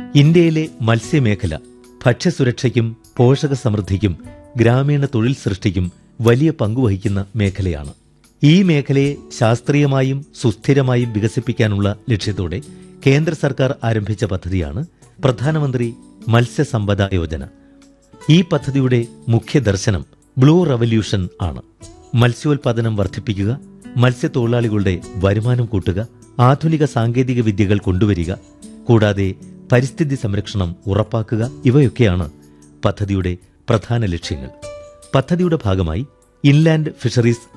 ഇന്ത്യയിലെ മത്സ്യമേഖല ഭക്ഷ്യസുരക്ഷയ്ക്കും പോഷക സമൃദ്ധിക്കും ഗ്രാമീണ തൊഴിൽ സൃഷ്ടിക്കും വലിയ പങ്കുവഹിക്കുന്ന മേഖലയാണ് ഈ മേഖലയെ ശാസ്ത്രീയമായും സുസ്ഥിരമായും വികസിപ്പിക്കാനുള്ള ലക്ഷ്യത്തോടെ കേന്ദ്ര സർക്കാർ ആരംഭിച്ച പദ്ധതിയാണ് പ്രധാനമന്ത്രി മത്സ്യസമ്പദ യോജന ഈ പദ്ധതിയുടെ മുഖ്യ ദർശനം ബ്ലൂ റവല്യൂഷൻ ആണ് മത്സ്യോൽപാദനം വർദ്ധിപ്പിക്കുക മത്സ്യത്തൊഴിലാളികളുടെ വരുമാനം കൂട്ടുക ആധുനിക സാങ്കേതിക വിദ്യകൾ കൊണ്ടുവരിക കൂടാതെ പരിസ്ഥിതി സംരക്ഷണം ഉറപ്പാക്കുക ഇവയൊക്കെയാണ് പദ്ധതിയുടെ പ്രധാന ലക്ഷ്യങ്ങൾ പദ്ധതിയുടെ ഭാഗമായി ഇൻലാൻഡ് ഫിഷറീസ്